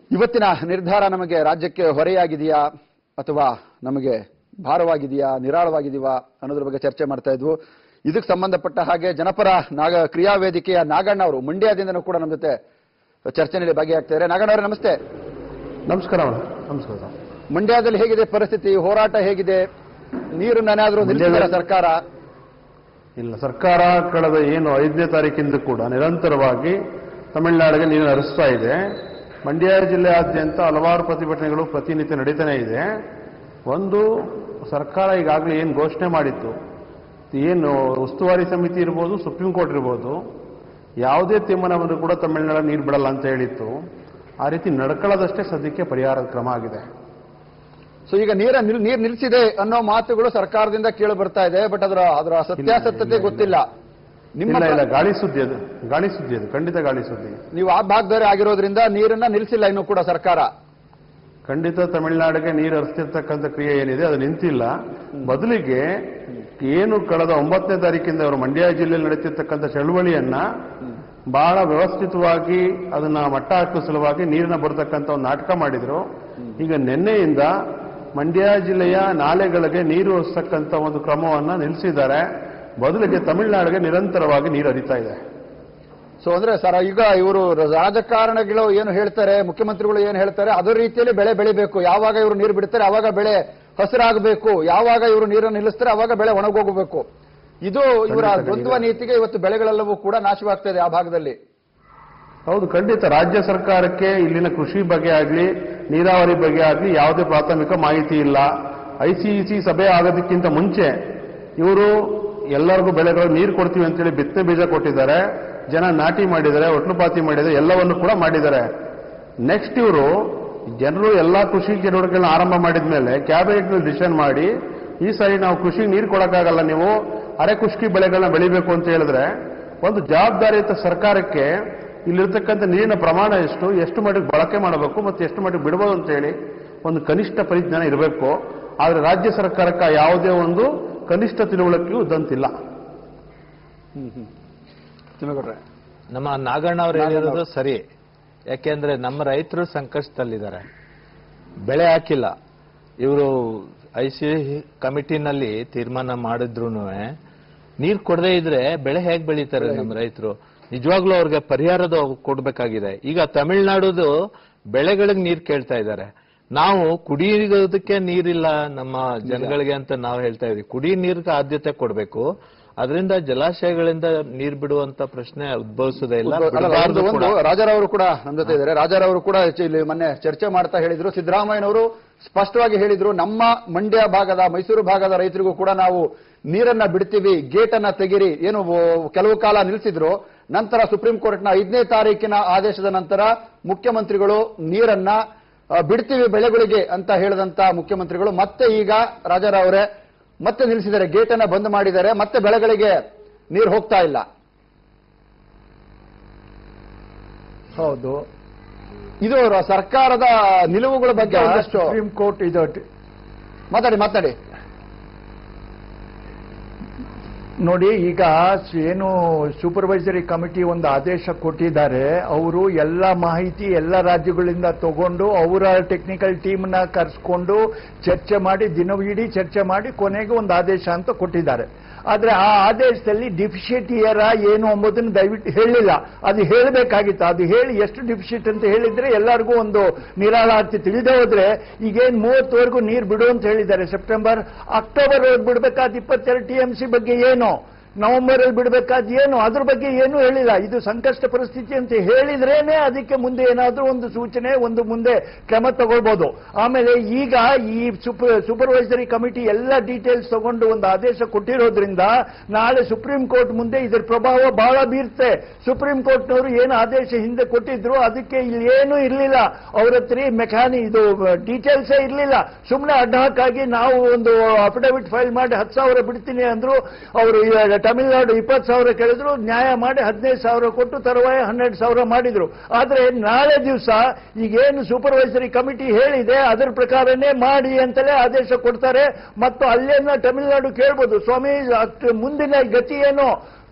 ಇವತ್ತಿನ ನಿರ್ಧಾರ ನಮಗೆ ರಾಜ್ಯಕ್ಕೆ ಹೊರೆಯಾಗಿದೆಯಾ ಅಥವಾ ನಮಗೆ ಭಾರವಾಗಿದೆಯಾ ನಿರಾಳವಾಗಿದೆಯಾ ಅನ್ನೋದ್ರ ಬಗ್ಗೆ ಚರ್ಚೆ ಮಾಡ್ತಾ ಇದ್ವು ಇದಕ್ಕೆ ಸಂಬಂಧಪಟ್ಟ ಹಾಗೆ ಜನಪರ ನಾಗ ಕ್ರಿಯಾ ವೇದಿಕೆಯ ನಾಗಣ್ಣ ಅವರು ಮಂಡ್ಯದಿಂದನೂ ಕೂಡ ನಮ್ಮ ಜೊತೆ ಚರ್ಚೆಯಲ್ಲಿ ಭಾಗಿಯಾಗ್ತಾರೆ ನಾಗಣ್ಣ ಅವರೇ ನಮಸ್ತೆ ನಮಸ್ಕಾರ ಮೇಡಮ್ ನಮಸ್ಕಾರ ಮಂಡ್ಯದಲ್ಲಿ ಹೇಗಿದೆ ಪರಿಸ್ಥಿತಿ ಹೋರಾಟ ಹೇಗಿದೆ ನೀರನ್ನೇನಾದ್ರೂ ನಿಲ್ಲಿಸಿದ ಸರ್ಕಾರ ಇಲ್ಲ ಸರ್ಕಾರ ಕಳೆದ ಏನು ಐದನೇ ತಾರೀಕಿಂದ ಕೂಡ ನಿರಂತರವಾಗಿ ತಮಿಳುನಾಡಿಗೆ ನೀರು ಹರಿಸ್ತಾ ಇದೆ ಮಂಡ್ಯ ಜಿಲ್ಲೆಯಾದ್ಯಂತ ಹಲವಾರು ಪ್ರತಿಭಟನೆಗಳು ಪ್ರತಿನಿತ್ಯ ನಡೀತಾನೆ ಇದೆ ಒಂದು ಸರ್ಕಾರ ಈಗಾಗಲೇ ಏನು ಘೋಷಣೆ ಮಾಡಿತ್ತು ಏನು ಉಸ್ತುವಾರಿ ಸಮಿತಿ ಇರ್ಬೋದು ಸುಪ್ರೀಂ ಕೋರ್ಟ್ ಇರ್ಬೋದು ಯಾವುದೇ ತೀರ್ಮಾನವನ್ನು ಕೂಡ ತಮಿಳುನಾಡು ನೀರು ಬಿಡಲ್ಲ ಅಂತ ಹೇಳಿತ್ತು ಆ ರೀತಿ ನಡ್ಕೊಳ್ಳೋದಷ್ಟೇ ಸದ್ಯಕ್ಕೆ ಪರಿಹಾರದ ಕ್ರಮ ಆಗಿದೆ ಸೊ ಈಗ ನೀರ ನಿಲ್- ನೀರ್ ನಿಲ್ಸಿದೆ ಅನ್ನೋ ಮಾತುಗಳು ಸರ್ಕಾರದಿಂದ ಕೇಳಿ ಬರ್ತಾ ಇದೆ ಬಟ್ ಅದರ ಅದರ ಸತ್ಯಾಸತ್ಯತೆ ಗೊತ್ತಿಲ್ಲ ನಿಮ್ಮ ಇಲ್ಲ ಇಲ್ಲ ಗಾಳಿ ಸುದ್ದಿ ಅದು ಗಾಳಿ ಸುದ್ದಿ ಅದು ಖಂಡಿತ ಗಾಳಿ ಸುದ್ದಿ ನೀವು ಆ ಭಾಗದವರೇ ಆಗಿರೋದ್ರಿಂದ ನೀರನ್ನ ನಿಲ್ಸಿಲ್ಲ ಇನ್ನು ಕೂಡ ಸರ್ಕಾರ ಖಂಡಿತ ತಮಿಳುನಾಡಿಗೆ ನೀರು ಹರಿಸ್ತಿರ್ತಕ್ಕಂಥ ಕ್ರಿಯೆ ಏನಿದೆ ಅದು ನಿಂತಿಲ್ಲ ಬದಲಿಗೆ ಏನು ಕಳೆದ ಒಂಬತ್ತನೇ ತಾರೀಕಿಂದ ಅವರು ಮಂಡ್ಯ ಜಿಲ್ಲೆಯಲ್ಲಿ ನಡೀತಿರ್ತಕ್ಕಂಥ ಚಳುವಳಿಯನ್ನ ಬಹಳ ವ್ಯವಸ್ಥಿತವಾಗಿ ಅದನ್ನ ಮಟ್ಟ ಹಾಕುವ ಸಲುವಾಗಿ ನೀರನ್ನ ಬರ್ತಕ್ಕಂಥ ಒಂದು ನಾಟಕ ಮಾಡಿದ್ರು ಈಗ ನಿನ್ನೆಯಿಂದ ಮಂಡ್ಯ ಜಿಲ್ಲೆಯ ನಾಲೆಗಳಿಗೆ ನೀರು ಹರಿಸ್ತಕ್ಕಂಥ ಒಂದು ಕ್ರಮವನ್ನ ನಿಲ್ಲಿಸಿದ್ದಾರೆ ಬದಲಿಗೆ ತಮಿಳುನಾಡಿಗೆ ನಿರಂತರವಾಗಿ ನೀರು ಹರಿತಾ ಇದೆ ಸೊ ಅಂದ್ರೆ ಸರ್ ಈಗ ಇವರು ರಾಜಕಾರಣಗಳು ಏನು ಹೇಳ್ತಾರೆ ಮುಖ್ಯಮಂತ್ರಿಗಳು ಏನು ಹೇಳ್ತಾರೆ ಅದೇ ರೀತಿಯಲ್ಲಿ ಬೆಳೆ ಬೆಳಿಬೇಕು ಯಾವಾಗ ಇವರು ನೀರು ಬಿಡ್ತಾರೆ ಅವಾಗ ಬೆಳೆ ಹಸಿರಾಗಬೇಕು ಯಾವಾಗ ಇವರು ನೀರನ್ನು ನಿಲ್ಲಿಸ್ತಾರೆ ಅವಾಗ ಬೆಳೆ ಒಣಗೋಗಬೇಕು ಇದು ಇವರ ಖಂಡಿತ, ದ್ವಂದ್ವ ನೀತಿಗೆ ಇವತ್ತು ಬೆಳೆಗಳೆಲ್ಲವೂ ಕೂಡ ನಾಶವಾಗ್ತಾ ಇದೆ ಆ ಭಾಗದಲ್ಲಿ ಹೌದು ಖಂಡಿತ ರಾಜ್ಯ ಸರ್ಕಾರಕ್ಕೆ ಇಲ್ಲಿನ ಕೃಷಿ ಬಗ್ಗೆ ಆಗಲಿ ನೀರಾವರಿ ಬಗ್ಗೆ ಆಗಲಿ ಯಾವುದೇ ಪ್ರಾಥಮಿಕ ಮಾಹಿತಿ ಇಲ್ಲ ಐಸಿಇಸಿ ಸಭೆ ಆಗೋದಕ್ಕಿಂತ ಮುಂಚೆ ಇವರು ಎಲ್ಲರಿಗೂ ಬೆಳೆಗಳು ನೀರು ಕೊಡ್ತೀವಿ ಅಂತೇಳಿ ಬಿತ್ತನೆ ಬೀಜ ಕೊಟ್ಟಿದ್ದಾರೆ ಜನ ನಾಟಿ ಮಾಡಿದ್ದಾರೆ ಒಟ್ಲುಪಾತಿ ಮಾಡಿದ್ದಾರೆ ಎಲ್ಲವನ್ನು ಕೂಡ ಮಾಡಿದ್ದಾರೆ ನೆಕ್ಸ್ಟ್ ಇವರು ಜನರು ಎಲ್ಲಾ ಕೃಷಿ ಚಟುವಟಿಕೆಗಳನ್ನ ಆರಂಭ ಮಾಡಿದ ಮೇಲೆ ಕ್ಯಾಬಿನೆಟ್ ಡಿಸಿಷನ್ ಮಾಡಿ ಈ ಸಾರಿ ನಾವು ಕೃಷಿಗೆ ನೀರು ಕೊಡಕ್ಕಾಗಲ್ಲ ನೀವು ಅರೆ ಕೃಷಿ ಬೆಳೆಗಳನ್ನ ಬೆಳಿಬೇಕು ಅಂತ ಹೇಳಿದ್ರೆ ಒಂದು ಜವಾಬ್ದಾರಿಯುತ ಸರ್ಕಾರಕ್ಕೆ ಇಲ್ಲಿರ್ತಕ್ಕಂಥ ನೀರಿನ ಪ್ರಮಾಣ ಎಷ್ಟು ಎಷ್ಟು ಮಟ್ಟಿಗೆ ಬಳಕೆ ಮಾಡಬೇಕು ಮತ್ತು ಎಷ್ಟು ಮಟ್ಟಿಗೆ ಬಿಡಬಹುದು ಅಂತ ಹೇಳಿ ಒಂದು ಕನಿಷ್ಠ ಪರಿಜ್ಞಾನ ಇರಬೇಕು ಆದರೆ ರಾಜ್ಯ ಸರ್ಕಾರಕ್ಕೆ ಯಾವುದೇ ಒಂದು ಕನಿಷ್ಠ ತಿಳುವಳಿಕೆಯೂ ಇದ್ದಂತಿಲ್ಲ ತಿಮ್ಮೇಗೌಡ್ರೆ ನಮ್ಮ ನಾಗಣ್ಣ ಅವ್ರು ಹೇಳಿರೋದು ಸರಿ ಯಾಕೆಂದ್ರೆ ನಮ್ಮ ರೈತರು ಸಂಕಷ್ಟದಲ್ಲಿದ್ದಾರೆ ಬೆಳೆ ಹಾಕಿಲ್ಲ ಇವರು ಐ ಸಿ ಕಮಿಟಿನಲ್ಲಿ ತೀರ್ಮಾನ ಮಾಡಿದ್ರು ನೀರ್ ಕೊಡದೇ ಇದ್ರೆ ಬೆಳೆ ಹೇಗ್ ಬೆಳೀತಾರೆ ನಮ್ಮ ರೈತರು ನಿಜವಾಗ್ಲೂ ಅವ್ರಿಗೆ ಪರಿಹಾರದ ಕೊಡ್ಬೇಕಾಗಿದೆ ಈಗ ತಮಿಳ್ನಾಡುದು ಬೆಳೆಗಳಿಗೆ ನೀರ್ ಕೇಳ್ತಾ ಇದ್ದಾರೆ ನಾವು ಕುಡಿಯೋದಕ್ಕೆ ನೀರಿಲ್ಲ ನಮ್ಮ ಜನಗಳಿಗೆ ಅಂತ ನಾವು ಹೇಳ್ತಾ ಇದೀವಿ ಕುಡಿ ನೀರಿಗೆ ಆದ್ಯತೆ ಕೊಡ್ಬೇಕು ಅದರಿಂದ ಜಲಾಶಯಗಳಿಂದ ನೀರ್ ಬಿಡುವಂತ ಪ್ರಶ್ನೆ ಉದ್ಭವಿಸೋದೇ ಇಲ್ಲ ಅಲ್ಲ, ಬಿಡಬಾರ್ದು ಒಂದು- ಕೂಡ. ಒಂದು ರಾಜಾರಾವರು ಕೂಡ ನಮ್ಮ ಜೊತೆ ಇದ್ದಾರೆ ರಾಜಾರಾವರು ಕೂಡ ಹೆಚ್ಚು ಇಲ್ಲಿ ಮೊನ್ನೆ ಚರ್ಚೆ ಮಾಡ್ತಾ ಹೇಳಿದ್ರು ಸಿದ್ದರಾಮಯ್ಯನವರು ಸ್ಪಷ್ಟವಾಗಿ ಹೇಳಿದ್ರು ನಮ್ಮ ಮಂಡ್ಯ ಭಾಗದ ಮೈಸೂರು ಭಾಗದ ರೈತರಿಗೂ ಕೂಡ ನಾವು ನೀರನ್ನ ಬಿಡ್ತೀವಿ ಗೇಟ್ ಅನ್ನ ತೆಗಿರಿ ಏನು ಓ- ಕೆಲವು ಕಾಲ ನಿಲ್ಲಿಸಿದ್ರು ನಂತರ ಸುಪ್ರೀಂ ಕೋರ್ಟ್ನ ಐದನೇ ತಾರೀಕಿನ ಆದೇಶದ ನಂತರ ಮುಖ್ಯಮಂತ್ರಿಗಳು ನೀರನ್ನ ಆ, ಬಿಡ್ತೀವಿ ಬೆಳೆಗಳಿಗೆ ಅಂತ ಹೇಳಿದಂತ ಮುಖ್ಯಮಂತ್ರಿಗಳು ಮತ್ತೆ ಈಗ ರಾಜಾರಾವರೇ ಮತ್ತೆ ನಿಲ್ಲಿಸಿದ್ದಾರೆ ಗೇಟ್ ಅನ್ನ ಬಂದ್ ಮಾಡಿದ್ದಾರೆ ಮತ್ತೆ ಬೆಳೆಗಳಿಗೆ ನೀರು ಹೋಗ್ತಾ ಇಲ್ಲ ಹೌದು ಇದು ರ- ಸರ್ಕಾರದ ನಿಲುವುಗಳ ಬಗ್ಗೆ ಒಂದಷ್ಟು ಸುಪ್ರೀಂ ಕೋರ್ಟ್ ಇದು ಮಾತಾಡಿ ಮಾತಾಡಿ ನೋಡಿ ಈಗ ಸ್- ಏನು ಸೂಪರ್ವೈಸರಿ ಕಮಿಟಿ ಒಂದು ಆದೇಶ ಕೊಟ್ಟಿದ್ದಾರೆ ಅವರು ಎಲ್ಲ ಮಾಹಿತಿ ಎಲ್ಲ ರಾಜ್ಯಗಳಿಂದ ತಗೊಂಡು ಅವರ ಟೆಕ್ನಿಕಲ್ ಟೀಮ್ನ ಕರೆಸ್ಕೊಂಡು ಚರ್ಚೆ ಮಾಡಿ ದಿನವಿಡೀ ಚರ್ಚೆ ಮಾಡಿ ಕೊನೆಗೆ ಒಂದು ಆದೇಶ ಅಂತ ಕೊಟ್ಟಿದ್ದಾರೆ ಆದ್ರೆ ಆ ಆದೇಶದಲ್ಲಿ ಡಿಫಿಷಿಟ್ ಇಯರ ಏನು ಎಂಬುದನ್ನು ದಯವಿಟ್ಟು ಹೇಳಿಲ್ಲ ಅದು ಹೇಳಬೇಕಾಗಿತ್ತು ಅದು ಹೇಳಿ ಎಷ್ಟು ಡಿಫಿಷಿಟ್ ಅಂತ ಹೇಳಿದ್ರೆ ಎಲ್ಲರಿಗೂ ಒಂದು ನಿರಾಳಾರ್ತಿ ತಿಳಿದೇ ಹೋದ್ರೆ ಈಗೇನು ಮೂವತ್ತವರೆಗೂ ನೀರು ಬಿಡು ಅಂತ ಹೇಳಿದ್ದಾರೆ ಸೆಪ್ಟೆಂಬರ್ ಅಕ್ಟೋಬರ್ ಬಿಡಬೇಕಾದ ಇಪ್ಪತ್ತೆರಡು ಟಿ ಎಂ ಸಿ ಬಗ್ಗೆ ಏನು ನವೆಂಬರ್ ಅಲ್ಲಿ ಬಿಡಬೇಕಾದ ಏನು ಅದ್ರ ಬಗ್ಗೆ ಏನೂ ಹೇಳಿಲ್ಲ ಇದು ಸಂಕಷ್ಟ ಪರಿಸ್ಥಿತಿ ಅಂತ ಹೇಳಿದ್ರೇನೆ ಅದಕ್ಕೆ ಮುಂದೆ ಏನಾದ್ರೂ ಒಂದು ಸೂಚನೆ ಒಂದು ಮುಂದೆ ಕ್ರಮ ತಗೊಳ್ಬೋದು ಆಮೇಲೆ ಈಗ ಈ ಸೂಪರ್ವೈಸರಿ ಕಮಿಟಿ ಎಲ್ಲ ಡೀಟೇಲ್ಸ್ ತಗೊಂಡು ಒಂದು ಆದೇಶ ಕೊಟ್ಟಿರೋದ್ರಿಂದ ನಾಳೆ ಸುಪ್ರೀಂ ಕೋರ್ಟ್ ಮುಂದೆ ಇದರ ಪ್ರಭಾವ ಬಹಳ ಬೀರುತ್ತೆ ಸುಪ್ರೀಂ ಕೋರ್ಟ್ನವರು ಏನು ಆದೇಶ ಹಿಂದೆ ಕೊಟ್ಟಿದ್ರು ಅದಕ್ಕೆ ಇಲ್ಲಿ ಏನೂ ಇರಲಿಲ್ಲ ಅವ್ರ ಹತ್ರ ಮೆಕ್ಯಾನಿ ಇದು ಡೀಟೇಲ್ಸೇ ಇರಲಿಲ್ಲ ಸುಮ್ಮನೆ ಅಡ್ಡಹಾಕಾಗಿ ನಾವು ಒಂದು ಅಫಿಡವಿಟ್ ಫೈಲ್ ಮಾಡಿ ಹತ್ತು ಸಾವಿರ ಬಿಡ್ತೀನಿ ಅಂದ್ರು ಅವರು ತಮಿಳುನಾಡು ಇಪ್ಪತ್ತು ಸಾವಿರ ಕೇಳಿದ್ರು ನ್ಯಾಯ ಮಾಡಿ ಹದಿನೈದು ಸಾವಿರ ಕೊಟ್ಟು ತರುವಾಯ ಹನ್ನೆರಡು ಸಾವಿರ ಮಾಡಿದ್ರು ಆದ್ರೆ ನಾಳೆ ದಿವಸ ಈಗೇನು ಸೂಪರ್ವೈಸರಿ ಕಮಿಟಿ ಹೇಳಿದೆ ಅದರ ಪ್ರಕಾರನೇ ಮಾಡಿ ಅಂತಲೇ ಆದೇಶ ಕೊಡ್ತಾರೆ ಮತ್ತು ಅಲ್ಲೇನ ತಮಿಳುನಾಡು ಕೇಳ್ಬೋದು ಸ್ವಾಮಿ ಅಷ್ಟು ಮುಂದಿನ ಗತಿ ಏನು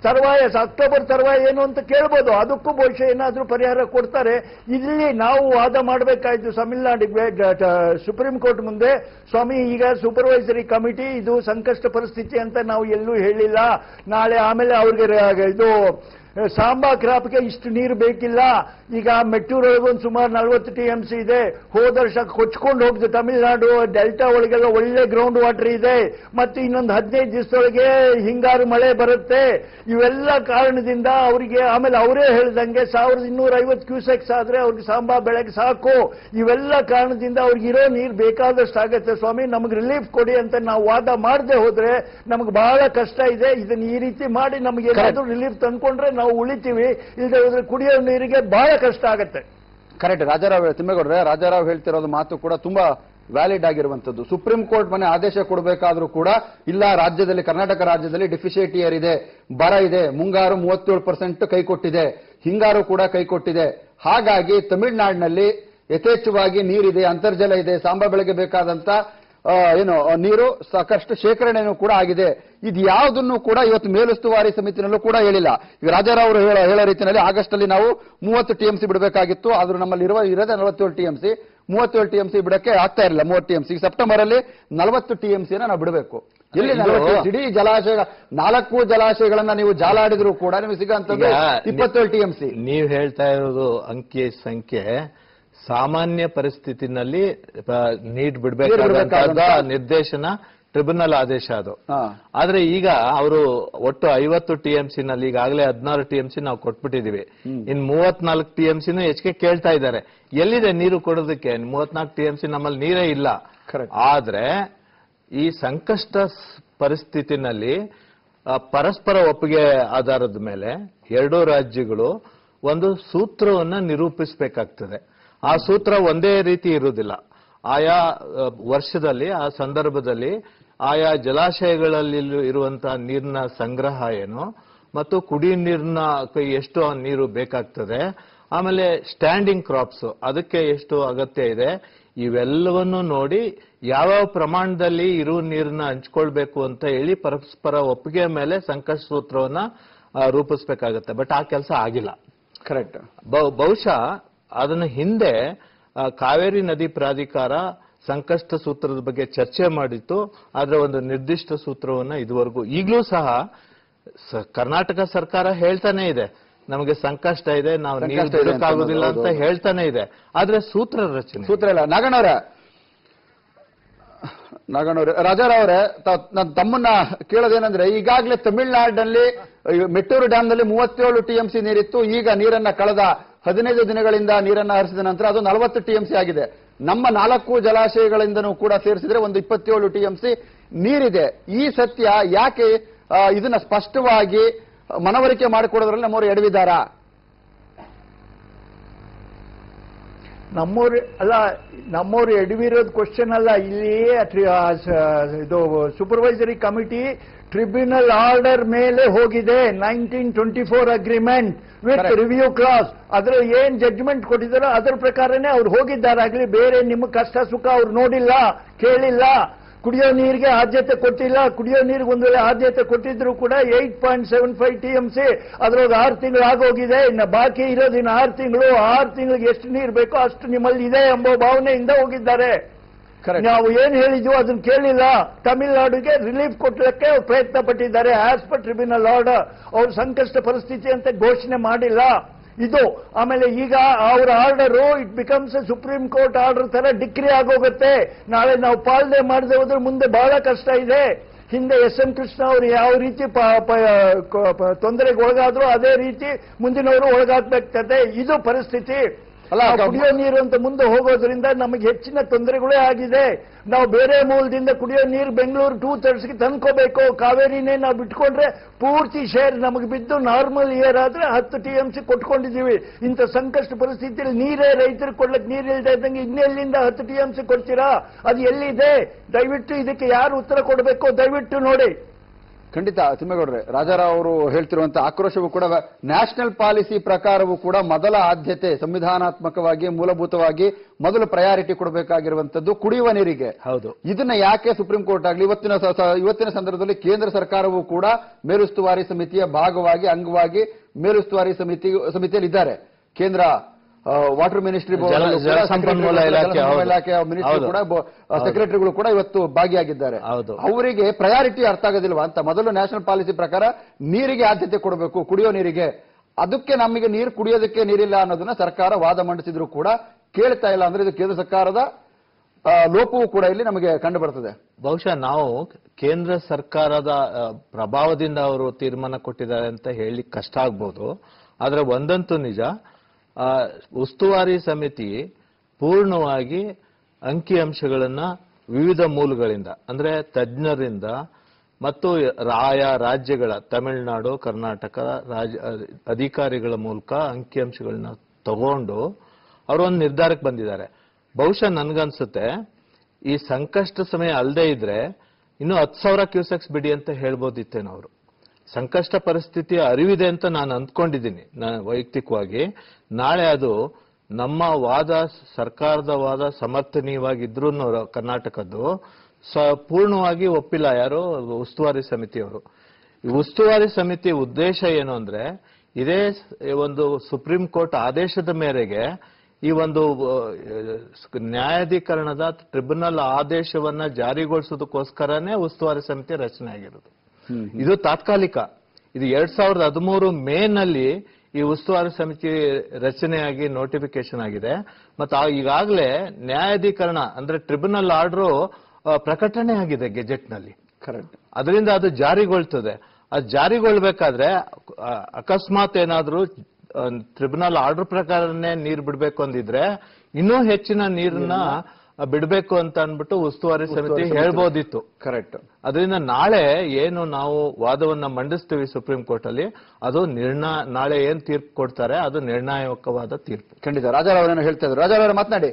ತರುವಾಯ ಅಕ್ಟೋಬರ್ ತರುವಾಯ ಏನು ಅಂತ ಕೇಳ್ಬೋದು ಅದಕ್ಕೂ ಬಹುಶಃ ಏನಾದ್ರೂ ಪರಿಹಾರ ಕೊಡ್ತಾರೆ ಇಲ್ಲಿ ನಾವು ವಾದ ಮಾಡಬೇಕಾಯ್ತು ತಮಿಳುನಾಡಿಗೆ ಡ- ಡ- ಸುಪ್ರೀಂ ಕೋರ್ಟ್ ಮುಂದೆ ಸ್ವಾಮಿ ಈಗ ಸೂಪರ್ವೈಸರಿ ಕಮಿಟಿ ಇದು ಸಂಕಷ್ಟ ಪರಿಸ್ಥಿತಿ ಅಂತ ನಾವು ಎಲ್ಲೂ ಹೇಳಿಲ್ಲ ನಾಳೆ ಆಮೇಲೆ ಅವ್ರಿಗೆ ರ- ಇದು ಸಾಂಬಾ ಕ್ರಾಪ್ಗೆ ಇಷ್ಟು ನೀರು ಬೇಕಿಲ್ಲ ಈಗ ಮೆಟ್ಟೂರೊಳಗೆ ಒಂದು ಸುಮಾರು ನಲವತ್ತು ಟಿ ಎಂ ಸಿ ಇದೆ ಹೋದ ವರ್ಷ ಕೊಚ್ಕೊಂಡು ಹೋಗ್ತದೆ ತಮಿಳುನಾಡು ಡೆಲ್ಟಾ ಒಳಗೆಲ್ಲ ಒಳ್ಳೆ ಗ್ರೌಂಡ್ ವಾಟರ್ ಇದೆ ಮತ್ತೆ ಇನ್ನೊಂದು ಹದಿನೈದು ದಿವಸದೊಳಗೆ ಹಿಂಗಾರು ಮಳೆ ಬರುತ್ತೆ ಇವೆಲ್ಲ ಕಾರಣದಿಂದ ಅವರಿಗೆ ಆಮೇಲೆ ಅವರೇ ಹೇಳ್ದಂಗೆ ಸಾವಿರದ ಇನ್ನೂರ ಐವತ್ತು ಕ್ಯೂಸೆಕ್ಸ್ ಆದ್ರೆ ಅವ್ರಿಗೆ ಸಾಂಬಾ ಬೆಳೆಗೆ ಸಾಕು ಇವೆಲ್ಲ ಕಾರಣದಿಂದ ಅವ್ರಿಗೆ ಇರೋ ನೀರು ಬೇಕಾದಷ್ಟು ಆಗತ್ತೆ ಸ್ವಾಮಿ ನಮಗೆ ರಿಲೀಫ್ ಕೊಡಿ ಅಂತ ನಾವು ವಾದ ಮಾಡದೆ ಹೋದ್ರೆ ನಮಗೆ ಬಹಳ ಕಷ್ಟ ಇದೆ ಇದನ್ನ ಈ ರೀತಿ ಮಾಡಿ ನಮಗೆ ಏನಾದ್ರೂ ರಿಲೀಫ್ ತಂದ್ಕೊಂಡ್ರೆ ನಾವು ಉಳಿತೀವಿ ಇಲ್ಲದೆ ಹೋದ್ರೆ ಕುಡಿಯೋ ನೀರಿಗೆ ಬಹಳ ಕಷ್ಟ ಆಗತ್ತೆ ಕರೆಕ್ಟ್ ರಾಜಾರಾವ್ ತಿಮ್ಮೇಗೌಡ್ರೆ ರಾಜಾರಾವ್ ಹೇಳ್ತಿರೋದು ಮಾತು ಕೂಡ ತುಂಬಾ ವ್ಯಾಲಿಡ್ ಆಗಿರುವಂತದ್ದು ಸುಪ್ರೀಂ ಕೋರ್ಟ್ ಮನೆ ಆದೇಶ ಕೊಡಬೇಕಾದ್ರೂ ಕೂಡ ಇಲ್ಲ ರಾಜ್ಯದಲ್ಲಿ ಕರ್ನಾಟಕ ರಾಜ್ಯದಲ್ಲಿ ಡೆಫಿಷಿಯೇಟಿಯರ್ ಇದೆ ಬರ ಇದೆ ಮುಂಗಾರು ಮೂವತ್ತೇಳು ಪರ್ಸೆಂಟ್ ಕೈ ಕೊಟ್ಟಿದೆ ಹಿಂಗಾರು ಕೂಡ ಕೈ ಕೊಟ್ಟಿದೆ ಹಾಗಾಗಿ ತಮಿಳುನಾಡಿನಲ್ಲಿ ಯಥೇಚ್ಛವಾಗಿ ನೀರಿದೆ ಅಂತರ್ಜಲ ಇದೆ ಸಾಂಬಾ ಬೆಳೆಗೆ ಬೇಕಾದಂತ ಆ, ಏನು ಆ, ನೀರು ಸಾಕಷ್ಟು ಶೇಖರಣೆನೂ ಕೂಡ ಆಗಿದೆ ಇದು ಯಾವುದನ್ನು ಕೂಡ ಇವತ್ತು ಮೇಲುಸ್ತುವಾರಿ ಸಮಿತಿನಲ್ಲೂ ಕೂಡ ಹೇಳಿಲ್ಲ ಈಗ ರಾಜಾರಾವ್ ಅವರು ಹೇಳೋ ಹೇಳೋ ರೀತಿಯಲ್ಲಿ ಆಗಸ್ಟ್ ಅಲ್ಲಿ ನಾವು ಮೂವತ್ತು ಟಿಎಂಸಿ ಬಿಡಬೇಕಾಗಿತ್ತು ಆದ್ರೂ ನಮ್ಮಲ್ಲಿ ಇರುವ ಇರೋದೇ ನಲವತ್ತೇಳು ಟಿಎಂಸಿ ಮೂವತ್ತೇಳು ಟಿಎಂಸಿ ಬಿಡಕ್ಕೆ ಆಗ್ತಾ ಇರಲಿಲ್ಲ ಮೂವತ್ತು ಟಿಎಂಸಿ ಸೆಪ್ಟೆಂಬರ್ ಅಲ್ಲಿ ನಲವತ್ತು ಟಿಎಂಸಿನ ನಾವು ಬಿಡಬೇಕು ಎಲ್ಲಿ ಇದು- ನಲವತ್ತು ಇಡೀ ಜಲಾಶಯ ನಾಲ್ಕು ಜಲಾಶಯಗಳನ್ನ ನೀವು ಜಾಲಾಡಿದ್ರು ಕೂಡ ನಿಮಗೆ ಸಿಗಂತದ್ದು ಈಗ ಇಪ್ಪತ್ತೇಳು ಟಿಎಂಸಿ ನೀವು ಹೇಳ್ತಾ ಇರೋದು ಅಂಕಿ ಸಂಖ್ಯೆ ಸಾಮಾನ್ಯ ಪರಿಸ್ಥಿತಿನಲ್ಲಿ ಆ, ನೀಡ್ ಬಿಡಬೇಕಾದಂತ ಬಿಡ್ಬೇಕಾದಂತ- ನಿರ್ದೇಶನ ಟ್ರಿಬ್ಯುನಲ್ ಆದೇಶ ಅದು ಹಾ ಆದ್ರೆ ಈಗ ಅವರು ಒಟ್ಟು ಐವತ್ತು ಟಿಎಂಸಿ ನಲ್ಲಿ ಈಗಾಗಲೇ ಹದಿನಾರು ಟಿಎಂಸಿ ನಾವು ಕೊಟ್ಬಿಟ್ಟಿದೀವಿ ಇನ್ ಮೂವತ್ನಾಲ್ಕು ಟಿಎಂಸಿನೂ ಹೆಚ್ಚಿಗೆ ಕೇಳ್ತಾ ಇದ್ದಾರೆ ಎಲ್ಲಿದೆ ನೀರು ಕೊಡೋದಕ್ಕೆ ಮೂವತ್ನಾಲ್ಕು ಟಿಎಂಸಿ ನಮ್ಮಲ್ಲಿ ನೀರೇ ಇಲ್ಲ Correct. ಆದ್ರೆ ಈ ಸಂಕಷ್ಟ ಸ್- ಪರಿಸ್ಥಿತಿನಲ್ಲಿ ಆ, ಪರಸ್ಪರ ಒಪ್ಪಿಗೆ ಆಧಾರದ ಮೇಲೆ ಎರಡೂ ರಾಜ್ಯಗಳು ಒಂದು ಸೂತ್ರವನ್ನ ನಿರೂಪಿಸಬೇಕಾಗ್ತದೆ ಆ ಸೂತ್ರ ಒಂದೇ ರೀತಿ ಇರುವುದಿಲ್ಲ ಆಯಾ ಆ, ವರ್ಷದಲ್ಲಿ ಆ ಸಂದರ್ಭದಲ್ಲಿ ಆಯಾ ಜಲಾಶಯಗಳಲ್ಲಿ ಇರುವಂತಹ ನೀರಿನ ಸಂಗ್ರಹ ಏನು ಮತ್ತು ಕುಡಿ ನೀರಿನ ಕ- ಎಷ್ಟು ಆ ನೀರು ಬೇಕಾಗ್ತದೆ ಆಮೇಲೆ ಸ್ಟ್ಯಾಂಡಿಂಗ್ ಕ್ರಾಪ್ಸ್ ಅದಕ್ಕೆ ಎಷ್ಟು ಅಗತ್ಯ ಇದೆ ಇವೆಲ್ಲವನ್ನು ನೋಡಿ ಯಾವ್ಯಾವ ಪ್ರಮಾಣದಲ್ಲಿ ಇರುವ ನೀರನ್ನ ಹಂಚ್ಕೊಳ್ಬೇಕು ಅಂತ ಹೇಳಿ ಪರಸ್ಪರ ಒಪ್ಪಿಗೆ ಮೇಲೆ ಸಂಕಷ್ಟ ಸೂತ್ರವನ್ನ ಆ, ರೂಪಿಸ್ಬೇಕಾಗತ್ತೆ ಬಟ್ ಆ ಕೆಲಸ ಆಗಿಲ್ಲ ಕರೆಕ್ಟ್ ಬಹು- ಬಹುಶಃ ಅದನ್ನ ಹಿಂದೆ ಆ, ಕಾವೇರಿ ನದಿ ಪ್ರಾಧಿಕಾರ ಸಂಕಷ್ಟ ಸೂತ್ರದ ಬಗ್ಗೆ ಚರ್ಚೆ ಮಾಡಿತ್ತು ಆದ್ರೆ ಒಂದು ನಿರ್ದಿಷ್ಟ ಸೂತ್ರವನ್ನ ಇದುವರೆಗೂ ಈಗಲೂ ಸಹ ಸ- ಕರ್ನಾಟಕ ಸರ್ಕಾರ ಹೇಳ್ತಾನೆ ಇದೆ ನಮಗೆ ಸಂಕಷ್ಟ ಇದೆ ನಾವು ನೀರು ಸಂಕಷ್ಟ ಇದೆ ಅಂತ ಬಿಡಕ್ಕಾಗೋದಿಲ್ಲ ಅನ್ನೋದು, ಅಂತ ಹೌದು. ಹೇಳ್ತಾನೆ ಇದೆ ಆದ್ರೆ ಸೂತ್ರ ರಚನೆ ಸೂತ್ರ ಇಲ್ಲ ನಾಗಣ್ಣವ್ರ ನಾಗಣ್ಣವ್ರೆ ರಾಜಾರಾವ್ ಅವರೇ ನಾನು ತಮ್ಮನ್ನ ಕೇಳೋದೇನಂದ್ರೆ ಈಗಾಗಲೇ ತಮಿಳುನಾಡಿನಲ್ಲಿ ಈ ಮೆಟ್ಟೂರು ಡ್ಯಾಂನಲ್ಲಿ ಮೂವತ್ತೇಳು ಟಿಎಂಸಿ ನೀರಿತ್ತು ಈಗ ನೀರನ್ನ ಕಳೆದ ಹದಿನೈದು ದಿನಗಳಿಂದ ನೀರನ್ನ ಹರಿಸಿದ ನಂತರ ಅದು ನಲವತ್ತು ಟಿಎಂಸಿ ಆಗಿದೆ ನಮ್ಮ ನಾಲ್ಕು ಜಲಾಶಯಗಳಿಂದನೂ ಕೂಡ ಸೇರಿಸಿದ್ರೆ ಒಂದು ಇಪ್ಪತ್ತೇಳು ಟಿಎಂಸಿ ನೀರಿದೆ ಈ ಸತ್ಯ ಯಾಕೆ ಆ, ಇದನ್ನ ಸ್ಪಷ್ಟವಾಗಿ ಮನವರಿಕೆ ಮಾಡಿಕೊಡೋದ್ರಲ್ಲಿ ನಮ್ಮವರು ಎಡವಿದಾರಾ ನಮ್ಮವ್ರು ಅಲ್ಲ ನಮ್ಮವ್ರು ಎಡವಿರೋದು ಕ್ವಶನ್ ಅಲ್ಲ ಇಲ್ಲಿ tri- ಆ ಸ- ಇದು ಸೂಪರ್ವೈಸರಿ ಕಮಿಟಿ ಟ್ರಿಬ್ಯುನಲ್ ಆರ್ಡರ್ ಮೇಲೆ ಹೋಗಿದೆ nineteen twenty four agreement with Correct. Review clause ಅದ್ರ ಏನ್ ಜಡ್ಜ್ಮೆಂಟ್ ಕೊಟ್ಟಿದಾರೋ ಅದ್ರ ಪ್ರಕಾರನೇ ಅವ್ರು ಹೋಗಿದ್ದಾರಾಗ್ಲಿ ಬೇರೆ ನಿಮ್ಮ ಕಷ್ಟ ಸುಖ ಅವ್ರು ನೋಡಿಲ್ಲ ಕೇಳಿಲ್ಲ ಕುಡಿಯೋ ನೀರಿಗೆ ಆದ್ಯತೆ ಕೊಟ್ಟಿಲ್ಲ ಕುಡಿಯೋ ನೀರಿಗೆ ಒಂದು ವೇಳೆ ಆದ್ಯತೆ ಕೊಟ್ಟಿದ್ರು ಕೂಡ eight point seven five T M C ಅದ್ರೊಳಗೆ ಆರು ತಿಂಗಳು ಆಗೋಗಿದೆ ಇನ್ನು ಬಾಕಿ ಇರೋದು ಇನ್ನು ಆರು ತಿಂಗಳು ಆರು ತಿಂಗಳಿಗೆ ಎಷ್ಟು ನೀರು ಬೇಕೋ ಅಷ್ಟು ನಿಮ್ಮಲ್ಲಿ ಇದೆ ಎಂಬ ಭಾವನೆಯಿಂದ ಹೋಗಿದ್ದಾರೆ Correct. ನಾವು ಏನ್ ಹೇಳಿದ್ವು ಅದನ್ನ ಕೇಳಿಲ್ಲ ತಮಿಳುನಾಡಿಗೆ ರಿಲೀಫ್ ಕೊಡ್ಲಿಕ್ಕೆ ಅವ್ರು ಪ್ರಯತ್ನ ಪಟ್ಟಿದ್ದಾರೆ ಆಸ್ ಪರ್ ಟ್ರಿಬ್ಯುನಲ್ ಆರ್ಡರ್ ಅವ್ರು ಸಂಕಷ್ಟ ಪರಿಸ್ಥಿತಿ ಅಂತ ಘೋಷಣೆ ಮಾಡಿಲ್ಲ ಇದು ಆಮೇಲೆ ಈಗ ಅವರ order it becomes a supreme court order ತರ ಡಿಕ್ರಿ ಆಗೋಗುತ್ತೆ ನಾಳೆ ನಾವು ಪಾಲನೆ ಮಾಡದೆ ಹೋದ್ರೆ ಮುಂದೆ ಬಹಳ ಕಷ್ಟ ಇದೆ ಹಿಂದೆ ಎಸ್ ಎಂ ಕೃಷ್ಣ ಅವರು ಯಾವ ರೀತಿ ಪ- ಪ- ಕ- ಪ- ತೊಂದರೆಗೆ ಒಳಗಾದ್ರು ಅದೇ ರೀತಿ ಮುಂದಿನವರು ಒಳಗಾಗ್ಬೇಕಾಗ್ತದೆ ಇದು ಪರಿಸ್ಥಿತಿ ಅಲ್ಲ, ನಾವು ಕ- ಕುಡಿಯೋ ನೀರು ಅಂತ ಮುಂದೆ ಹೋಗೋದ್ರಿಂದ ನಮಗೆ ಹೆಚ್ಚಿನ ತೊಂದರೆಗಳೇ ಆಗಿದೆ ನಾವು ಬೇರೆ ಮೂಲದಿಂದ ಕುಡಿಯೋ ನೀರು ಬೆಂಗಳೂರು ಟೂ ತರ್ಸ್ಗೆ ತಂದ್ಕೋಬೇಕು ಕಾವೇರಿನೇ ನಾವು ಬಿಟ್ಕೊಂಡ್ರೆ ಪೂರ್ತಿ ಶೇರ್ ನಮಗೆ ಬಿದ್ದು ನಾರ್ಮಲ್ ಇಯರ್ ಆದ್ರೆ ಹತ್ತು ಟಿ ಎಂ ಸಿ ಕೊಟ್ಕೊಂಡಿದ್ದೀವಿ ಇಂಥ ಸಂಕಷ್ಟ ಪರಿಸ್ಥಿತಿಯಲ್ಲಿ ನೀರೇ ರೈತರಿಗೆ ಕೊಡ್ಲಿಕ್ಕೆ ನೀರು ಇಲ್ಲದೆ ಇದ್ದಂಗೆ ಇನ್ನೆಲ್ಲಿಂದ ಹತ್ತು ಟಿ ಎಂ ಸಿ ಕೊಡ್ತೀರಾ ಅದು ಎಲ್ಲಿದೆ ದಯವಿಟ್ಟು ಇದಕ್ಕೆ ಯಾರು ಉತ್ತರ ಕೊಡಬೇಕು ದಯವಿಟ್ಟು ನೋಡಿ ಖಂಡಿತ ತಿಮ್ಮೇಗೌಡ್ರೆ ರಾಜಾರಾವ್ ಅವರು ಹೇಳ್ತಿರುವಂತ ಆಕ್ರೋಶವು ಕೂಡ ನ್ಯಾಷನಲ್ ಪಾಲಿಸಿ ಪ್ರಕಾರವೂ ಕೂಡ ಮೊದಲ ಆದ್ಯತೆ ಸಂವಿಧಾನಾತ್ಮಕವಾಗಿ ಮೂಲಭೂತವಾಗಿ ಮೊದಲು ಪ್ರಯಾರಿಟಿ ಕೊಡಬೇಕಾಗಿರುವಂತದ್ದು ಕುಡಿಯುವ ನೀರಿಗೆ ಹೌದು ಇದನ್ನ ಯಾಕೆ ಸುಪ್ರೀಂ ಕೋರ್ಟ್ ಆಗಲಿ ಇವತ್ತಿನ ಸ- ಸ- ಇವತ್ತಿನ ಸಂದರ್ಭದಲ್ಲಿ ಕೇಂದ್ರ ಸರ್ಕಾರವೂ ಕೂಡ ಮೇಲುಸ್ತುವಾರಿ ಸಮಿತಿಯ ಭಾಗವಾಗಿ ಅಂಗವಾಗಿ ಮೇಲುಸ್ತುವಾರಿ ಸಮಿತಿ ಸಮಿತಿಯಲ್ಲಿ ಇದ್ದಾರೆ ಕೇಂದ್ರ ವಾಟರ್ ಮಿನಿಸ್ಟ್ರಿ ಜಲ- ಜಲಸಂಪನ್ಮೂಲ ಇಲಾಖೆ, ಹೌದು. ಇಲಾಖೆಯ ಮಿನಿಸ್ಟ್ರಿ ಹೌದು. ಕೂಡ ಸೆಕ್ರೆಟರಿಗಳು ಕೂಡ ಇವತ್ತು ಭಾಗಿಯಾಗಿದ್ದಾರೆ ಹೌದು. ಅವರಿಗೆ ಪ್ರಯಾರಿಟಿ ಅರ್ಥ ಆಗೋದಿಲ್ವಾ ಅಂತ ಮೊದಲು ನ್ಯಾಷನಲ್ ಪಾಲಿಸಿ ಪ್ರಕಾರ ನೀರಿಗೆ ಆದ್ಯತೆ ಕೊಡಬೇಕು ಕುಡಿಯೋ ನೀರಿಗೆ ಅದಕ್ಕೆ ನಮಗೆ ನೀರು ಕುಡಿಯೋದಕ್ಕೆ ನೀರಿಲ್ಲ ಅನ್ನೋದನ್ನ ಸರ್ಕಾರ ವಾದ ಮಂಡಿಸಿದ್ರು ಕೂಡ ಕೇಳ್ತಾ ಇಲ್ಲ ಅಂದ್ರೆ ಇದು ಕೇಂದ್ರ ಸರ್ಕಾರದ ಆ, ಲೋಪವೂ ಕೂಡ ಇಲ್ಲಿ ನಮಗೆ ಕಂಡು ಬರ್ತದೆ ಬಹುಶಃ ನಾವು ಕೇಂದ್ರ ಸರ್ಕಾರದ ಆ, ಪ್ರಭಾವದಿಂದ ಅವರು ತೀರ್ಮಾನ ಕೊಟ್ಟಿದ್ದಾರೆ ಅಂತ ಹೇಳಿ ಕಷ್ಟ ಆಗ್ಬೋದು ಆದ್ರೆ ಒಂದಂತೂ ನಿಜ ಆ, ಉಸ್ತುವಾರಿ ಸಮಿತಿ ಪೂರ್ಣವಾಗಿ ಅಂಕಿಅಂಶಗಳನ್ನ ವಿವಿಧ ಮೂಲಗಳಿಂದ ಅಂದ್ರೆ ತಜ್ಞರಿಂದ ಮತ್ತು ಆಯಾ ರಾಜ್ಯಗಳ ತಮಿಳುನಾಡು ಕರ್ನಾಟಕ ರಾಜ್ಯ ಅಧಿಕಾರಿಗಳ ಮೂಲಕ ಅಂಕಿಅಂಶಗಳನ್ನ ತಗೊಂಡು ಅವರು ಒಂದು ನಿರ್ಧಾರಕ್ಕೆ ಬಂದಿದ್ದಾರೆ ಬಹುಶಃ ನನ್ಗನ್ಸುತ್ತೆ ಈ ಸಂಕಷ್ಟ ಸಮಯ ಅಲ್ಲದೆ ಇದ್ರೆ ಇನ್ನು ಹತ್ತು ಸಾವಿರ ಕ್ಯೂಸೆಕ್ಸ್ ಬಿಡಿ ಅಂತ ಹೇಳ್ಬೋದಿತ್ತೇನೋ ಅವರು ಸಂಕಷ್ಟ ಪರಿಸ್ಥಿತಿಯ ಅರಿವಿದೆ ಅಂತ ನಾನು ಅಂದ್ಕೊಂಡಿದ್ದೀನಿ ನಾನು ವೈಯಕ್ತಿಕವಾಗಿ ನಾಳೆ ಅದು ನಮ್ಮ ವಾದ ಸರ್ಕಾರದ ವಾದ ಸಮರ್ಥನೀಯವಾಗಿದ್ರು ಕರ್ನಾಟಕದ್ದು ಸ ಪೂರ್ಣವಾಗಿ ಒಪ್ಪಿಲ್ಲ ಯಾರು ಉಸ್ತುವಾರಿ ಸಮಿತಿಯವರು ಈ ಉಸ್ತುವಾರಿ ಸಮಿತಿ ಉದ್ದೇಶ ಏನು ಅಂದ್ರೆ ಇದೇ ಸ್- ಒಂದು ಸುಪ್ರೀಂ ಕೋರ್ಟ್ ಆದೇಶದ ಮೇರೆಗೆ ಈ ಒಂದು ಆ, ನ್ಯಾಯಾಧೀಕರಣದ ಟ್ರಿಬ್ಯುನಲ್ ಆದೇಶವನ್ನ ಜಾರಿಗೊಳಿಸೋದಕ್ಕೋಸ್ಕರನೇ ಉಸ್ತುವಾರಿ ಸಮಿತಿ ರಚನೆ ಆಗಿರೋದು ಇದು ತಾತ್ಕಾಲಿಕ ಇದು ಎರಡ್ ಸಾವಿರದ ಹದಿಮೂರು ಮೇ ನಲ್ಲಿ ಈ ಉಸ್ತುವಾರಿ ಸಮಿತಿ ರಚನೆಯಾಗಿ ನೋಟಿಫಿಕೇಶನ್ ಆಗಿದೆ ಮತ್ತು ಆ- ಈಗಾಗಲೇ ನ್ಯಾಯಾಧೀಕರಣ ಅಂದ್ರೆ ಟ್ರಿಬ್ಯುನಲ್ ಆರ್ಡರ್ ಪ್ರಕಟಣೆ ಆಗಿದೆ ಗೆಜೆಟ್ ನಲ್ಲಿ ಕರೆಕ್ಟ್ ಅದರಿಂದ ಅದು ಜಾರಿಗೊಳ್ತದೆ ಅದು ಜಾರಿಗೊಳ್ಬೇಕಾದ್ರೆ ಆ, ಅಕಸ್ಮಾತ್ ಏನಾದ್ರೂ ಟ್ರಿಬ್ಯುನಲ್ ಆರ್ಡರ್ ಪ್ರಕಾರನೇ ನೀರು ಬಿಡಬೇಕು ಅಂದಿದ್ರೆ ಇನ್ನೂ ಹೆಚ್ಚಿನ ನೀರನ್ನ ಬಿಡಬೇಕು ಅಂತ ಅನ್ಬಿಟ್ಟು ಉಸ್ತುವಾರಿ ಸಮಿತಿ ಹೇಳ್ಬೋದಿತ್ತು ಕರೆಕ್ಟ್ ಅದರಿಂದ ನಾಳೆ ಏನು ನಾವು ವಾದವನ್ನ ಮಂಡಿಸ್ತೀವಿ ಸುಪ್ರೀಂ ಕೋರ್ಟ್ ಅಲ್ಲಿ ಅದು ನಿರ್ಣಯ ನಾಳೆ ಏನ್ ತೀರ್ಪು ಕೊಡ್ತಾರೆ ಅದು ನಿರ್ಣಾಯಕವಾದ ತೀರ್ಪು ಖಂಡಿತ ರಾಜಾರಾವ್ ಹೇಳ್ತಾ ಇದ್ರು ರಾಜಾರಾವ್ ಮಾತನಾಡಿ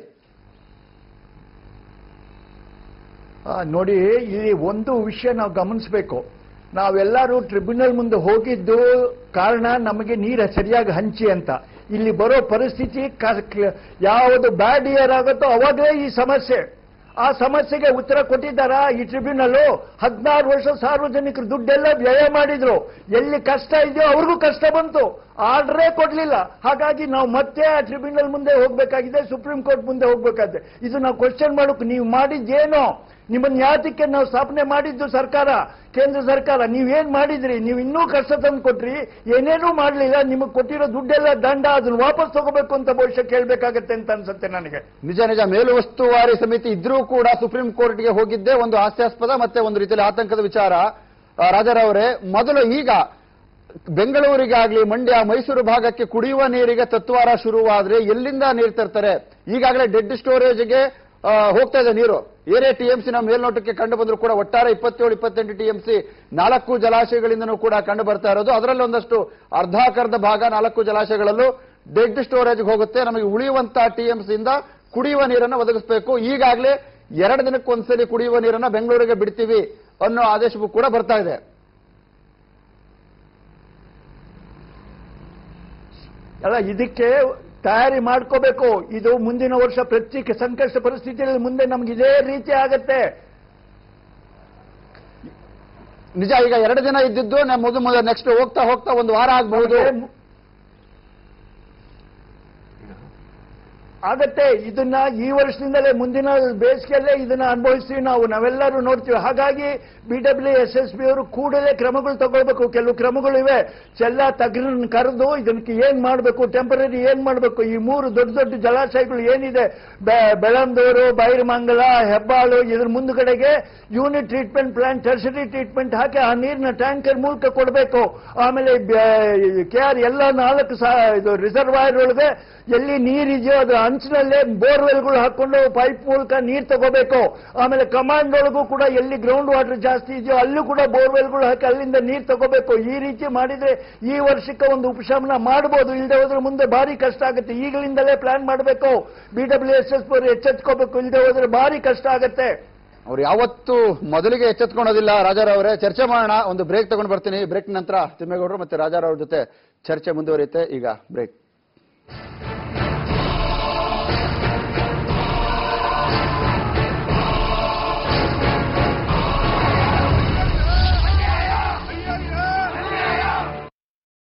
ಆ, ನೋಡಿ ಇಲ್ಲಿ ಒಂದು ವಿಷಯ ನಾವು ಗಮನಿಸಬೇಕು ನಾವೆಲ್ಲರೂ ಟ್ರಿಬ್ಯುನಲ್ ಮುಂದೆ ಹೋಗಿದ್ದು ಕಾರಣ ನಮಗೆ ನೀರು ಸರಿಯಾಗಿ ಹಂಚಿ ಅಂತ ಇಲ್ಲಿ ಬರೋ ಪರಿಸ್ಥಿತಿ ಕ- ಕ- ಯಾವುದು ಬ್ಯಾಡ್ ಇಯರ್ ಆಗುತ್ತೋ ಅವಾಗಲೇ ಈ ಸಮಸ್ಯೆ ಆ ಸಮಸ್ಯೆಗೆ ಉತ್ತರ ಕೊಟ್ಟಿದ್ದಾರಾ ಈ ಟ್ರಿಬ್ಯುನಲ್ ಹದಿನಾರು ವರ್ಷ ಸಾರ್ವಜನಿಕರು ದುಡ್ಡೆಲ್ಲ ವ್ಯಯ ಮಾಡಿದ್ರು ಎಲ್ಲಿ ಕಷ್ಟ ಇದೆಯೋ ಅವ್ರಿಗೂ ಕಷ್ಟ ಬಂತು ಆರ್ಡರೇ ಕೊಡ್ಲಿಲ್ಲ ಹಾಗಾಗಿ ನಾವು ಮತ್ತೆ ಆ ಟ್ರಿಬ್ಯುನಲ್ ಮುಂದೆ ಹೋಗ್ಬೇಕಾಗಿದೆ ಸುಪ್ರೀಂ ಕೋರ್ಟ್ ಮುಂದೆ ಹೋಗ್ಬೇಕಾಗಿದೆ ಇದು ನಾವು ಕ್ವಶನ್ ಮಾಡೋಕೆ ನೀವು ಮಾಡಿದ್ದೇನೋ ನಿಮ್ಮನ್ನ ಯಾತಕ್ಕೆ ನಾವು ಸ್ಥಾಪನೆ ಮಾಡಿದ್ದು ಸರ್ಕಾರ ಕೇಂದ್ರ ಸರ್ಕಾರ ನೀವೇನ್ ಮಾಡಿದ್ರಿ ನೀವು ಇನ್ನೂ ಕಷ್ಟ ತಂದು ಕೊಟ್ರಿ ಏನೇನೂ ಮಾಡಲಿಲ್ಲ ನಿಮಗೆ ಕೊಟ್ಟಿರೋ ದುಡ್ಡೆಲ್ಲ ದಂಡ ಅದನ್ನ ವಾಪಸ್ ತಗೋಬೇಕು ಅಂತ ಬಹುಶಃ ಕೇಳಬೇಕಾಗತ್ತೆ ಅಂತ ಅನ್ಸುತ್ತೆ ನನಗೆ ನಿಜ ನಿಜ ಮೇಲು ಉಸ್ತುವಾರಿ ಸಮಿತಿ ಇದ್ರೂ ಕೂಡ ಸುಪ್ರೀಂ ಕೋರ್ಟ್ಗೆ ಹೋಗಿದ್ದೇ ಒಂದು ಹಾಸ್ಯಾಸ್ಪದ ಮತ್ತೆ ಒಂದು ರೀತಿಯಲ್ಲಿ ಆತಂಕದ ವಿಚಾರ ಆ, ರಾಜಾರಾವ್ ಅವರೇ ಮೊದಲು ಈಗ ಬೆಂಗಳೂರಿಗಾಗ್ಲಿ ಮಂಡ್ಯ ಮೈಸೂರು ಭಾಗಕ್ಕೆ ಕುಡಿಯುವ ನೀರಿಗೆ ತತ್ವಾರ ಶುರುವಾದ್ರೆ ಎಲ್ಲಿಂದ ನೀರು ತರ್ತಾರೆ ಈಗಾಗಲೇ ಡೆಡ್ ಸ್ಟೋರೇಜ್ಗೆ ಆ, ಹೋಗ್ತಾ ಇದೆ ನೀರು ಏನೇ ಟಿಎಂಸಿ ನಮ್ಮ ಮೇಲ್ನೋಟಕ್ಕೆ ಕಂಡು ಬಂದ್ರು ಕೂಡ ಒಟ್ಟಾರೆ ಇಪ್ಪತ್ತೇಳು ಇಪ್ಪತ್ತೆಂಟು ಟಿಎಂಸಿ ನಾಲ್ಕು ಜಲಾಶಯಗಳಿಂದನೂ ಕೂಡ ಕಂಡು ಬರ್ತಾ ಇರೋದು ಅದರಲ್ಲಿ ಒಂದಷ್ಟು ಅರ್ಧಾಕರ್ಧ ಭಾಗ ನಾಲ್ಕು ಜಲಾಶಯಗಳಲ್ಲೂ ಡೆಡ್ ಸ್ಟೋರೇಜ್ ಹೋಗುತ್ತೆ ನಮಗೆ ಉಳಿಯುವಂತ ಟಿಎಂಸಿ ಇಂದ ಕುಡಿಯುವ ನೀರನ್ನು ಒದಗಿಸಬೇಕು ಈಗಾಗಲೇ ಎರಡು ದಿನಕ್ಕೊಂದ್ಸಲಿ ಕುಡಿಯುವ ನೀರನ್ನ ಬೆಂಗಳೂರಿಗೆ ಬಿಡ್ತೀವಿ ಅನ್ನೋ ಆದೇಶವೂ ಕೂಡ ಬರ್ತಾ ಇದೆ ಅಲ್ಲ ಇದಕ್ಕೆ ತಯಾರಿ ಮಾಡ್ಕೋಬೇಕು ಇದು ಮುಂದಿನ ವರ್ಷ ಪ್ರತಿ ಸಂಕಷ್ಟ ಪರಿಸ್ಥಿತಿಯಲ್ಲಿ ಮುಂದೆ ನಮ್ಗೆ ಇದೇ ರೀತಿ ಆಗತ್ತೆ ನಿಜ ಈಗ ಎರಡು ದಿನ ಇದ್ದಿದ್ದು ನಮ್ಮ ಮೊದಲು ಮೊದಲು ನೆಕ್ಸ್ಟ್ ಹೋಗ್ತಾ ಹೋಗ್ತಾ ಒಂದು ವಾರ ಆಗಬಹುದು ನಮ್ಗೆ ಆಗತ್ತೆ ಇದನ್ನ ಈ ವರ್ಷದಿಂದಲೇ ಮುಂದಿನ ಬೇಸಿಗೆಯಲ್ಲೇ ಇದನ್ನ ಅನುಭವಿಸ್ತೀವಿ ನಾವು ನಾವೆಲ್ಲರೂ ನೋಡ್ತೀವಿ ಹಾಗಾಗಿ B W S S B ಅವರು ಕೂಡಲೇ ಕ್ರಮಗಳು ತಗೊಳ್ಬೇಕು ಕೆಲವು ಕ್ರಮಗಳಿವೆ ಎಲ್ಲ ತಗ್ರನ್ನ ಕರೆದು ಇದಕ್ಕೆ ಏನ್ ಮಾಡಬೇಕು ಟೆಂಪರರಿ ಏನ್ ಮಾಡಬೇಕು ಈ ಮೂರು ದೊಡ್ಡ ದೊಡ್ಡ ಜಲಾಶಯಗಳು ಏನಿದೆ ಬೆ- ಬೆಳಂದೂರು ಬೈರಮಂಗಲ ಹೆಬ್ಬಾಳು ಇದ್ರ ಮುಂದ್ಗಡೆಗೆ unit treatment plant tertiary treatment ಹಾಕಿ ಆ ನೀರಿನ ಟ್ಯಾಂಕರ್ ಮೂಲಕ ಕೊಡಬೇಕು ಆಮೇಲೆ ಕೆ ಆರ್ ಎಲ್ಲ ನಾಲ್ಕು ಸಾ- ಇದು ರಿಸರ್ವಾಯರ್ ಒಳಗೆ ಎಲ್ಲಿ ನೀರಿದೆಯೋ ಅದರ ಅಂಚಿನಲ್ಲೇ ಬೋರ್ವೆಲ್ಗಳು ಹಾಕೊಂಡು ಪೈಪ್ ಮೂಲಕ ನೀರು ತಗೋಬೇಕು ಆಮೇಲೆ ಕಮಾಂಡ್ ಒಳಗೂ ಕೂಡ ಎಲ್ಲಿ ಗ್ರೌಂಡ್ ವಾಟರ್ ಜಾಸ್ತಿ ಇದೆಯೋ ಅಲ್ಲೂ ಕೂಡ ಬೋರ್ವೆಲ್ಗಳು ಹಾಕಿ ಅಲ್ಲಿಂದ ನೀರು ತಗೋಬೇಕು ಈ ರೀತಿ ಮಾಡಿದ್ರೆ ಈ ವರ್ಷಕ್ಕೆ ಒಂದು ಉಪಶಮನ ಮಾಡಬಹುದು ಇಲ್ಲದೆ ಹೋದ್ರೆ ಮುಂದೆ ಭಾರಿ ಕಷ್ಟ ಆಗುತ್ತೆ ಈಗಲಿಂದಲೇ ಪ್ಲಾನ್ ಮಾಡಬೇಕು ಬಿ ಡಬ್ಲ್ಯೂ ಎಸ್ ಎಸ್ ಎಚ್ಚೆತ್ಕೋಬೇಕು ಇಲ್ಲದೆ ಹೋದ್ರೆ ಭಾರಿ ಕಷ್ಟ ಆಗುತ್ತೆ ಅವ್ರು ಯಾವತ್ತೂ ಮೊದಲಿಗೆ ಎಚ್ಚೆತ್ಕೊಳೋದಿಲ್ಲ ರಾಜಾರಾವ್ ಅವರೇ ಚರ್ಚೆ ಮಾಡೋಣ ಒಂದು ಬ್ರೇಕ್ ತಗೊಂಡು ಬರ್ತೀನಿ ಬ್ರೇಕ್ ನಂತರ ತಿಮ್ಮೇಗೌಡರು ಮತ್ತೆ ರಾಜಾರಾವ್ ಅವ್ರ ಜೊತೆ ಚರ್ಚೆ ಮುಂದುವರಿಯುತ್ತೆ ಈಗ ಬ್ರೇಕ್